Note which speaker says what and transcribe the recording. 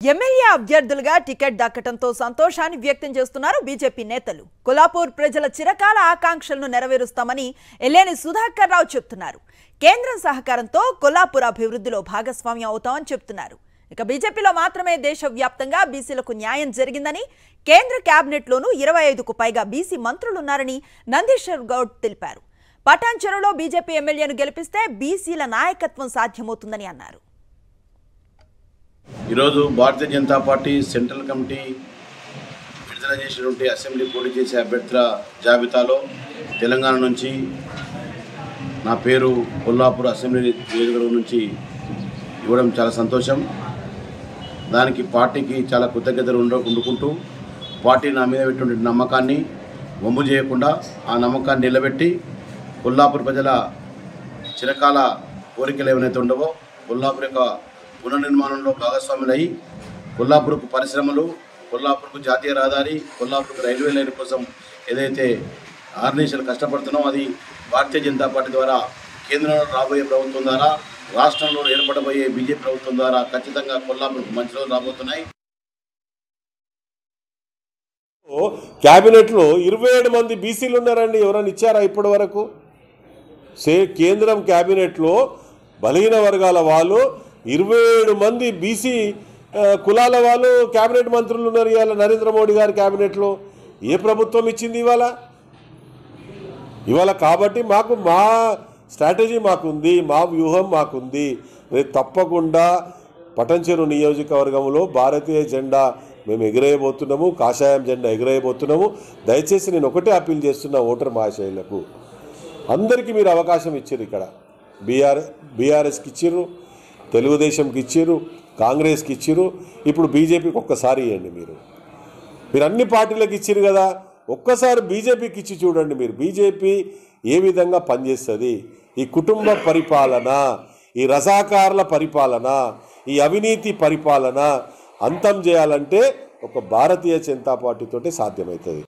Speaker 1: MLA అభ్యర్థులుగా ticket దక్కడంతో సంతోషాన్ని వ్యక్తం చేస్తున్నారు బీజేపీ నేతలు కొల్లాపూర్ ప్రజల చిరకాల ఆకాంక్షలను నెరవేరుస్తామని ఎల్లేని సుధాకర్ రావు చెప్తున్నారు కేంద్రం సహకారంతో కొల్లాపూర్ అభివృద్ధిలో భాగస్వామ్యం అవుతామని చెప్తున్నారు ఇక బీజేపీలో మాత్రమే దేశవ్యాప్తంగా బీసీలకు న్యాయం జరిగిందని కేంద్ర కేబినెట్లోనూ ఇరవై ఐదుకు పైగా బీసీ మంత్రులున్నారని నందీశ్వర్ గౌడ్ తెలిపారు పటాన్చెరులో బీజేపీ ఎమ్మెల్యేను గెలిపిస్తే బీసీల నాయకత్వం సాధ్యమవుతుందని అన్నారు
Speaker 2: ఈరోజు Bharatiya Janata Party central committee విడుదల చేసినటువంటి అసెంబ్లీ పోటీ చేసే అభ్యర్థుల జాబితాలో తెలంగాణ నుంచి నా పేరు కొల్లాపూర్ అసెంబ్లీ నియోజకవర్గం నుంచి ఇవ్వడం చాలా సంతోషం దానికి పార్టీకి చాలా కృతజ్ఞతలు ఉండ ఉండుకుంటూ పార్టీ నా మీద పెట్టినటువంటి నమ్మకాన్ని వమ్ము చేయకుండా ఆ నమ్మకాన్ని నిలబెట్టి కొల్లాపూర్ ప్రజల చిరకాల కోరికలు ఏమైతే ఉండవో కొల్లాపూర్ యొక్క పునర్నిర్మాణంలో భాగస్వాములై కొల్లాపూర్కు పరిశ్రమలు కొల్లాపూర్కు జాతీయ రహదారి కొల్లాపూర్కు రైల్వే లైన్ కోసం ఏదైతే ఆర్గనైజేషన్ కష్టపడుతున్నామో అది భారతీయ జనతా పార్టీ ద్వారా కేంద్రంలో రాబోయే ప్రభుత్వం ద్వారా రాష్ట్రంలో ఏర్పడబోయే బీజేపీ ప్రభుత్వం ద్వారా ఖచ్చితంగా కొల్లాపూర్కు మంచి రోజులు రాబోతున్నాయి
Speaker 3: క్యాబినెట్లో ఇరవై ఏడు మంది బీసీలు ఉన్నారండి ఎవరైనా ఇచ్చారా ఇప్పటి వరకు సే కేంద్రం క్యాబినెట్లో బలహీన వర్గాల వాళ్ళు ఇరవై ఏడు మంది బీసీ ఆ, కులాల వాళ్ళు క్యాబినెట్ మంత్రులు ఉన్నారు ఇవాళ నరేంద్ర మోడీ గారి క్యాబినెట్లో ఏ ప్రభుత్వం ఇచ్చింది ఇవాళ ఇవాళ కాబట్టి మాకు మా స్ట్రాటజీ మాకుంది మా వ్యూహం మాకుంది రేపు తప్పకుండా పటంచెరు నియోజకవర్గంలో భారతీయ జెండా మేము ఎగిరేయబోతున్నాము కాషాయం జెండా ఎగిరేయబోతున్నాము దయచేసి నేను ఒకటే అప్పీల్ చేస్తున్నా ఓటర్ మహాశయులకు అందరికీ మీరు అవకాశం ఇచ్చారు ఇక్కడ బీఆర్ బీఆర్ఎస్కి ఇచ్చిర్రు తెలుగుదేశంకి ఇచ్చిర్రు కాంగ్రెస్కి ఇచ్చిర్రు ఇప్పుడు బీజేపీకి ఒక్కసారి ఇవ్వండి మీరు మీరు అన్ని పార్టీలకు ఇచ్చిరు కదా ఒక్కసారి బీజేపీకి ఇచ్చి చూడండి మీరు బీజేపీ ఏ విధంగా పనిచేస్తుంది ఈ కుటుంబ పరిపాలన ఈ రజాకారుల పరిపాలన ఈ అవినీతి పరిపాలన అంతం చేయాలంటే ఒక భారతీయ జనతా పార్టీతోటే సాధ్యమవుతుంది